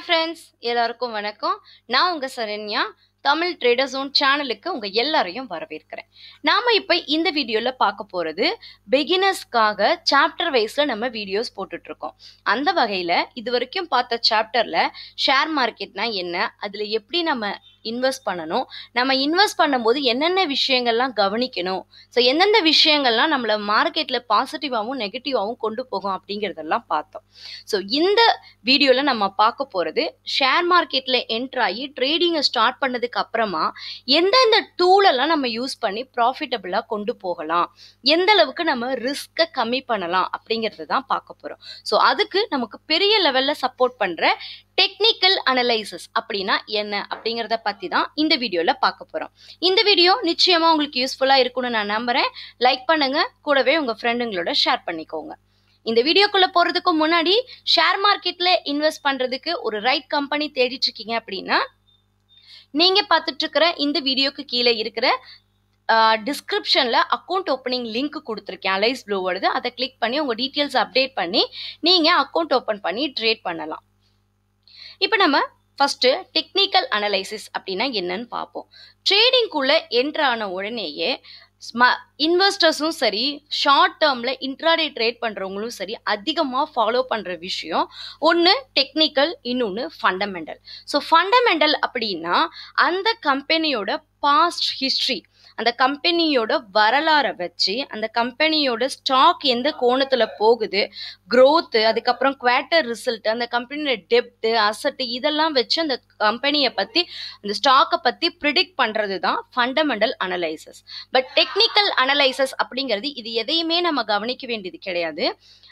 friends எல்லாருக்கும் வணக்கம் நான் உங்க சரண்யா தமிழ் ட்ரேடர் ஜோன் சேனலுக்கு உங்க எல்லாரையும் வரவேற்கிறேன் நாம இப்ப இந்த வீடியோல பார்க்க போறது பிகினர்ஸ்க்காக சாப்டர் வைஸ்ல நம்ம வீடியோஸ் போட்டுட்டு இருக்கோம் அந்த வகையில இது வரைக்கும் பார்த்த சாப்டர்ல ஷேர் மார்க்கெட்னா என்ன அதுல எப்படி நம்ம இன்வெஸ்ட் பண்ணணும் நம்ம இன்வெஸ்ட் பண்ணும்போது என்னென்ன விஷயங்கள்லாம் கவனிக்கணும் ஸோ எந்தெந்த விஷயங்கள்லாம் நம்மளை மார்க்கெட்டில் பாசிட்டிவாகவும் நெகட்டிவாகவும் கொண்டு போகும் அப்படிங்கிறதெல்லாம் பார்த்தோம் ஸோ இந்த வீடியோவில் நம்ம பார்க்க போகிறது ஷேர் மார்க்கெட்டில் என்ட்ரு ஆகி ட்ரேடிங்கை ஸ்டார்ட் பண்ணதுக்கு அப்புறமா எந்தெந்த டூலெல்லாம் நம்ம யூஸ் பண்ணி ப்ராஃபிட்டபிளாக கொண்டு போகலாம் எந்த அளவுக்கு நம்ம ரிஸ்க்கை கம்மி பண்ணலாம் அப்படிங்கிறது தான் பார்க்க போகிறோம் ஸோ அதுக்கு நமக்கு பெரிய லெவலில் சப்போர்ட் பண்ணுற டெக்னிக்கல் அனலைசிஸ் அப்படின்னா என்ன அப்படிங்கிறத பற்றி தான் இந்த வீடியோவில் பார்க்க போகிறோம் இந்த வீடியோ நிச்சயமாக உங்களுக்கு யூஸ்ஃபுல்லாக இருக்கும்னு நான் நம்புகிறேன் லைக் பண்ணுங்க கூடவே உங்கள் ஃப்ரெண்டுங்களோட ஷேர் பண்ணிக்கோங்க இந்த வீடியோக்குள்ளே போகிறதுக்கு முன்னாடி ஷேர் மார்க்கெட்டில் இன்வெஸ்ட் பண்ணுறதுக்கு ஒரு ரைட் கம்பெனி தேடிட்டு இருக்கீங்க அப்படின்னா நீங்கள் பார்த்துட்டு இருக்கிற இந்த வீடியோக்கு கீழே இருக்கிற டிஸ்கிரிப்ஷனில் அக்கௌண்ட் ஓப்பனிங் லிங்க் கொடுத்துருக்கேன் அலைஸ் ப்ளூவோடது அதை கிளிக் பண்ணி உங்கள் டீட்டெயில்ஸ் அப்டேட் பண்ணி நீங்கள் அக்கௌண்ட் ஓப்பன் பண்ணி ட்ரேட் பண்ணலாம் இப்போ நம்ம ஃபஸ்ட்டு டெக்னிக்கல் அனலைசிஸ் அப்படின்னா என்னன்னு பார்ப்போம் ட்ரேடிங்குள்ளே என்ட்ரு ஆன உடனேயே இன்வெஸ்டர்ஸும் சரி ஷார்ட் டேர்மில் இன்ட்ராடே ட்ரேட் பண்ணுறவங்களும் சரி அதிகமாக ஃபாலோ பண்ணுற விஷயம் ஒன்று டெக்னிக்கல் இன்னொன்று ஃபண்டமெண்டல் ஸோ ஃபண்டமெண்டல் அப்படின்னா அந்த கம்பெனியோட பாஸ்ட் ஹிஸ்ட்ரி அந்த கம்பெனியோட வரலாறை வச்சு அந்த கம்பெனியோட ஸ்டாக் எந்த கோணத்தில் போகுது க்ரோத்து அதுக்கப்புறம் குவார்ட்டர் ரிசல்ட் அந்த கம்பெனியோட டெப்ட்டு அசட்டு இதெல்லாம் வச்சு அந்த கம்பெனியை பற்றி அந்த ஸ்டாக்கை பற்றி ப்ரிடிக்ட் பண்ணுறது தான் fundamental analysis but technical analysis அப்படிங்கிறது இது எதையுமே நம்ம கவனிக்க வேண்டியது கிடையாது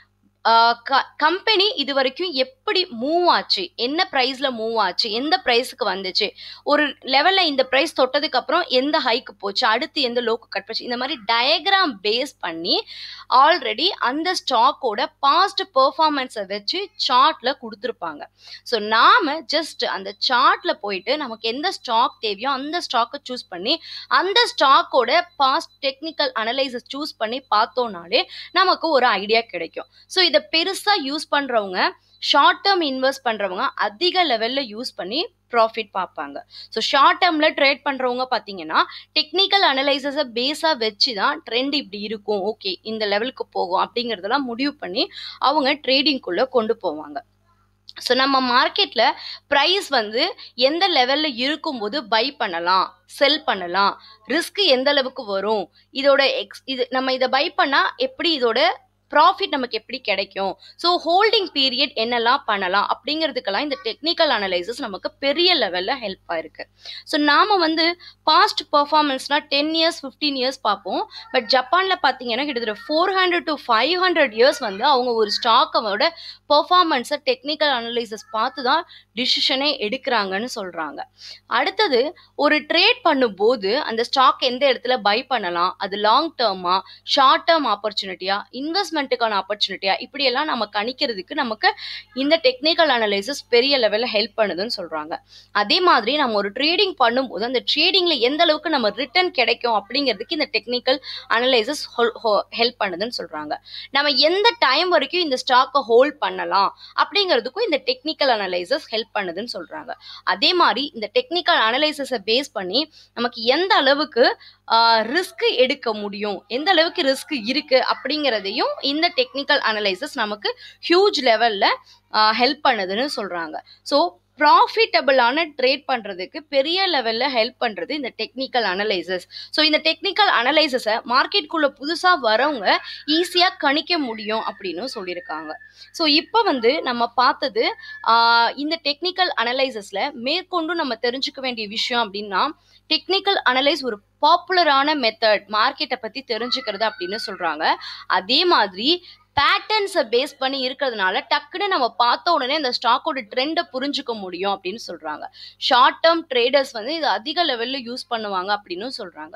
கம்பெனி இது வரைக்கும் எப்படி மூவ் ஆச்சு என்ன ப்ரைஸில் மூவ் ஆச்சு எந்த ப்ரைஸுக்கு வந்துச்சு ஒரு லெவலில் இந்த ப்ரைஸ் தொட்டதுக்கு அப்புறம் எந்த ஹைக்கு போச்சு அடுத்து எந்த லோக்கு கட் போச்சு இந்த மாதிரி டயக்ராம் பேஸ் பண்ணி ஆல்ரெடி அந்த ஸ்டாக்கோட பாஸ்ட் பெர்ஃபார்மன்ஸை வச்சு சார்ட்டில் கொடுத்துருப்பாங்க ஸோ நாம் ஜஸ்ட் அந்த சார்ட்டில் போயிட்டு நமக்கு எந்த ஸ்டாக் தேவையோ அந்த ஸ்டாக்கை சூஸ் பண்ணி அந்த ஸ்டாக்கோட பாஸ்ட் டெக்னிக்கல் அனலைசஸ் சூஸ் பண்ணி பார்த்தோம்னாலே நமக்கு ஒரு ஐடியா கிடைக்கும் ஸோ இதை பெருசாக யூஸ் பண்ணுறவங்க ஷார்ட் டேர்ம் இன்வெஸ்ட் பண்ணுறவங்க அதிக லெவலில் யூஸ் பண்ணி ப்ராஃபிட் பார்ப்பாங்க ஸோ ஷார்ட் டேர்மில் ட்ரேட் பண்ணுறவங்க பார்த்தீங்கன்னா டெக்னிக்கல் அனலைசஸை பேஸாக வச்சு தான் ட்ரெண்ட் இப்படி இருக்கும் ஓகே இந்த லெவலுக்கு போகும் அப்படிங்கிறதெல்லாம் முடிவு பண்ணி அவங்க ட்ரேடிங்குள்ளே கொண்டு போவாங்க ஸோ நம்ம மார்க்கெட்டில் ப்ரைஸ் வந்து எந்த லெவலில் இருக்கும்போது பை பண்ணலாம் செல் பண்ணலாம் ரிஸ்க் எந்த அளவுக்கு வரும் இதோட எக்ஸ் இது நம்ம இதை பை பண்ணால் எப்படி இதோட ப்ராஃபிட் நமக்கு எப்படி கிடைக்கும் ஸோ ஹோல்டிங் பீரியட் என்னெல்லாம் பண்ணலாம் அப்படிங்கிறதுக்கெல்லாம் இந்த டெக்னிக்கல் அனலைசஸ் நமக்கு பெரிய லெவலில் ஹெல்ப்பாக இருக்குது ஸோ நாம் வந்து பாஸ்ட் பர்ஃபார்மன்ஸ்னால் டென் இயர்ஸ் ஃபிஃப்டீன் இயர்ஸ் பார்ப்போம் பட் ஜப்பானில் பார்த்தீங்கன்னா கிட்டத்தட்ட four hundred to five hundred years வந்து அவங்க ஒரு ஸ்டாக்கோட பர்ஃபார்மன்ஸை டெக்னிக்கல் அனலைசஸ் பார்த்து தான் டிசிஷனே எடுக்கிறாங்கன்னு சொல்கிறாங்க அடுத்தது ஒரு ட்ரேட் பண்ணும்போது அந்த ஸ்டாக் எந்த இடத்துல பை பண்ணலாம் அது லாங் டேர்மா ஷார்ட் டேர்ம் ஆப்பர்ச்சுனிட்டியா இன்வெஸ்ட்மெண்ட்டுக்கான ஆப்பர்ச்சுனிட்டியா இப்படியெல்லாம் நம்ம கணிக்கிறதுக்கு நமக்கு இந்த டெக்னிக்கல் அனலைசிஸ் பெரிய லெவலில் ஹெல்ப் பண்ணுதுன்னு சொல்கிறாங்க அதே மாதிரி நம்ம ஒரு ட்ரேடிங் பண்ணும்போது அந்த ட்ரேடிங்கில் எந்த அளவுக்கு நம்ம ரிட்டர்ன் கிடைக்கும் அப்படிங்கிறதுக்கு இந்த டெக்னிக்கல் அனலைசிஸ் ஹெல்ப் பண்ணுதுன்னு சொல்கிறாங்க நம்ம எந்த டைம் வரைக்கும் இந்த ஸ்டாக்கை ஹோல்ட் பண்ணலாம் அப்படிங்கிறதுக்கும் இந்த டெக்னிக்கல் அனலைசிஸ் ஹெல்ப் பண்ணுதுன்னு சொல்கிறாங்க அதே மாதிரி இந்த டெக்னிக்கல் அனலைசிஸை பேஸ் பண்ணி நமக்கு எந்த அளவுக்கு ரிஸ்க் எடுக்க முடியும் எந்த அளவுக்கு ரிஸ்க் இருக்கு அப்படிங்கிறதையும் இந்த டெக்னிக்கல் அனலைசிஸ் நமக்கு ஹியூஜ் லெவலில் ஹெல்ப் பண்ணுதுன்னு சொல்கிறாங்க ஸோ ப்ராஃபிட்டபிளான ட்ரேட் பண்ணுறதுக்கு பெரிய லெவலில் ஹெல்ப் பண்ணுறது இந்த டெக்னிக்கல் அனலைசஸ் ஸோ இந்த டெக்னிக்கல் அனலைசஸை மார்க்கெட்குள்ளே புதுசாக வரவங்க ஈஸியாக கணிக்க முடியும் அப்படின்னு சொல்லியிருக்காங்க ஸோ இப்போ வந்து நம்ம பார்த்தது இந்த டெக்னிக்கல் அனலைசஸில் மேற்கொண்டு நம்ம தெரிஞ்சுக்க வேண்டிய விஷயம் அப்படின்னா டெக்னிக்கல் அனலைஸ் ஒரு பாப்புலரான மெத்தட் மார்க்கெட்டை பற்றி தெரிஞ்சுக்கிறது அப்படின்னு சொல்கிறாங்க அதே மாதிரி பேட்டர்ன்ஸை பேஸ் பண்ணி இருக்கிறதுனால டக்குன்னு நம்ம பார்த்த உடனே அந்த ஸ்டாக்கோட ட்ரெண்டை புரிஞ்சுக்க முடியும் அப்படின்னு சொல்கிறாங்க ஷார்ட் டேர்ம் ட்ரேடர்ஸ் வந்து இது அதிக லெவலில் யூஸ் பண்ணுவாங்க அப்படின்னு சொல்கிறாங்க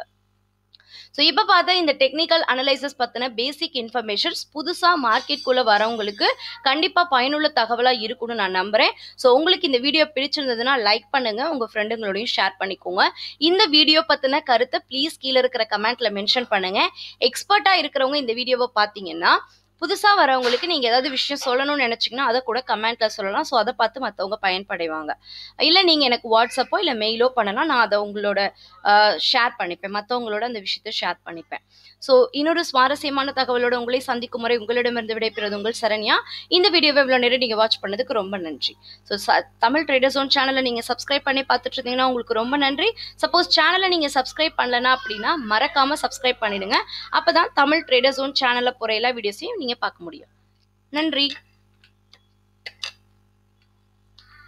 ஸோ இப்போ பார்த்தா இந்த டெக்னிக்கல் அனலைசஸ் பற்றின பேசிக் இன்ஃபர்மேஷன்ஸ் புதுசாக மார்க்கெட்குள்ளே வரவங்களுக்கு கண்டிப்பாக பயனுள்ள தகவலாக இருக்கும்னு நான் நம்புகிறேன் ஸோ உங்களுக்கு இந்த வீடியோ பிடிச்சிருந்ததுன்னா லைக் பண்ணுங்கள் உங்கள் ஃப்ரெண்டுங்களோடையும் ஷேர் பண்ணிக்கோங்க இந்த வீடியோ பற்றின கருத்தை ப்ளீஸ் கீழே இருக்கிற கமெண்ட்டில் மென்ஷன் பண்ணுங்கள் எக்ஸ்பர்ட்டாக இருக்கிறவங்க இந்த வீடியோவை பார்த்தீங்கன்னா புதுசா வரவங்களுக்கு நீங்க ஏதாவது விஷயம் சொல்லணும்னு நினைச்சீங்கன்னா அதை கூட கமெண்ட்ல சொல்லலாம் ஸோ அதை பார்த்து மற்றவங்க பயன்படைவாங்க இல்லை நீங்க எனக்கு வாட்ஸ்அப்போ இல்லை மெயிலோ பண்ணலாம் நான் அதை உங்களோட ஷேர் பண்ணிப்பேன் மற்றவங்களோட அந்த விஷயத்தை ஷேர் பண்ணிப்பேன் ஸோ இன்னொரு சுவாரஸ்யமான தகவலோட உங்களை சந்திக்கும் முறை உங்களிடமிருந்து விடைபெறுவது உங்கள் சரண்யா இந்த வீடியோவை இவ்வளோ நேரம் நீங்கள் வாட்ச் பண்ணதுக்கு ரொம்ப நன்றி ஸோ தமிழ் ட்ரேடர்ஸ் ஓன் சேனலை நீங்கள் சப்ஸ்கிரைப் பண்ணி பார்த்துட்டு இருந்தீங்கன்னா உங்களுக்கு ரொம்ப நன்றி சப்போஸ் சேனலை நீங்கள் சப்ஸ்கிரைப் பண்ணலனா அப்படின்னா மறக்காமல் சப்ஸ்கிரைப் பண்ணிடுங்க அப்போ தான் தமிழ் ட்ரேடர்ஸ் ஓன் சேனலில் போகிற எல்லா வீடியோஸையும் நீங்கள் பார்க்க முடியும் நன்றி